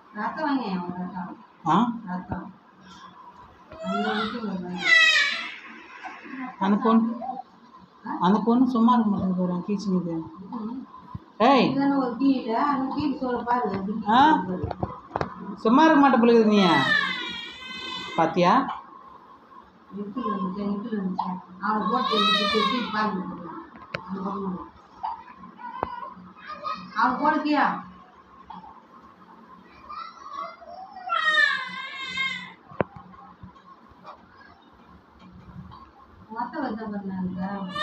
ரத்தம் வாங்க அவன் ரத்தம் ஆ ரத்தம் அந்த வீட்டு வருவாங்க அந்த பொண்ணு அந்த பொண்ணு சும்மா இருக்க மாட்டேங்குது பாரு கீச்சுங்குது ஏய் இதான ஒரு கீழே அந்த கீழ் சொல்ல பாரு அப்படி ஆ? கீழே பாரு. சும்மா இருக்க மாட்டே பிள்ளைங்க நீ பாத்தியா இடுப்புல இருந்துச்சு, இடுப்புல இருந்துச்சு. அவனை போட்டு எடுத்து கீழ் பால் கொடுத்துருவான். அந்த பக்கம் போடு. அவனை போடுக்கியா மொத்த வச்ச பண்ணாங்க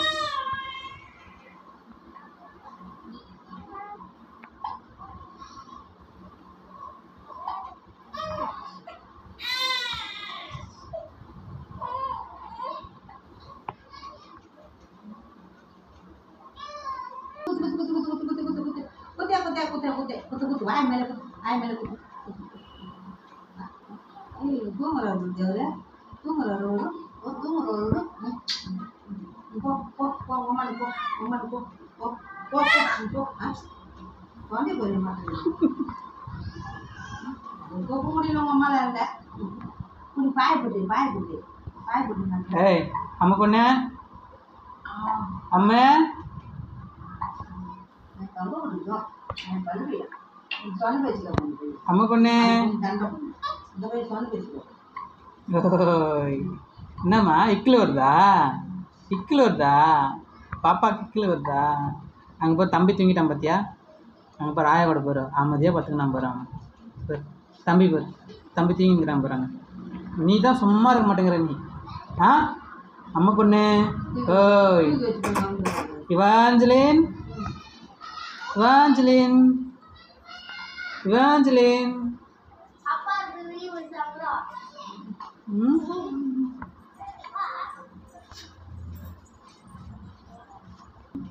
குத்து குத்து குத்து குத்து குத்து குத்து குத்து குத்து குத்து குத்து குத்து குத்து குத்து வாய் மேல குத்து வாய் மேல குத்து ஏய் தூங்குறாரு ஜவுல தூங்குறாரு ஓ தூங்குறாரு போ போ போ உமாடி போ உமாடி போ போ போ போ நீ போ ஆ தொண்டை போய் மாட்டேங்குது போக முடியல உங்க அம்மால இல்ல நீ பாயப்பட்டு பாயப்பட்டு பாயப்பட்டு நான் ஏய் அம்மா பொண்ணு அம்மா தொண்டை முடியும் நான் பழுவியா நீ சொன்ன பேச்சுக்க கொண்டு போய் அம்மா பொண்ணு தண்டை பண்ணு இந்த போய் சொன்ன பேச்சுக்கோ ஓய் என்னம்மா இக்கில் வருதா இக்கில் வருதா பாப்பாக்கு இக்கில் வருதா அங்கே போய் தம்பி தூங்கிட்டான் பார்த்தியா அங்கே பாரு ஆயா கூட போகிற அமைதியாக பார்த்துக்கினான் பாரு அவன் பாரு, தம்பி பாரு தம்பி தூங்கிக்கிறான் போகிறாங்க நீ தான் சும்மா இருக்க மாட்டேங்கிற நீ ஆ அம்மா பொண்ணு ஓய் தூக்கி வச்சு போய் வாங்குறாரு. இவாஞ்சலின் இவாஞ்சலின் இவாஞ்சலின் ம்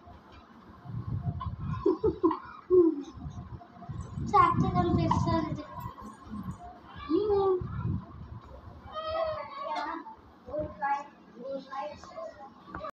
சாப்பிட்டு கம்பிஸ்தான்